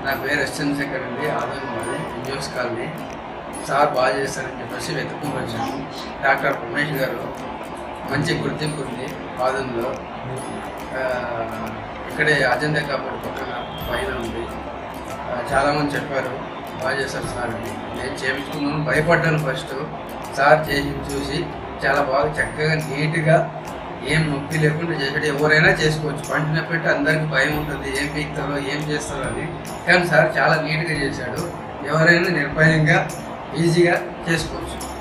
నా పేరు ఎస్ చంద్రశేఖర్ అండి ఆదరణ మాది ఎన్జిఓస్ కాలనీ సార్ బాగా చేస్తారని చెప్పేసి వెతుక్కుని వచ్చాను డాక్టర్ రమేష్ గారు మంచి గుర్తింపు ఉంది ఆదంలో ఇక్కడే అజంతా కాబట్టి పక్కన పైన ఉంది ఆ, చాలామంది చెప్పారు బాగా చేశారు సార్ అని నేను చేయించుకున్నాను భయపడ్డాను ఫస్ట్ సార్ చేసి చూసి చాలా బాగా చక్కగా నీట్గా ఏం నొప్పి లేకుండా చేసాడు ఎవరైనా చేసుకోవచ్చు పంట నొప్పి అంటే అందరికీ భయం ఉంటుంది ఏం పీకుతారో ఏం చేస్తారో అని కానీ సార్ చాలా నీట్గా చేశాడు ఎవరైనా నిర్భయంగా ఈజీగా చేసుకోవచ్చు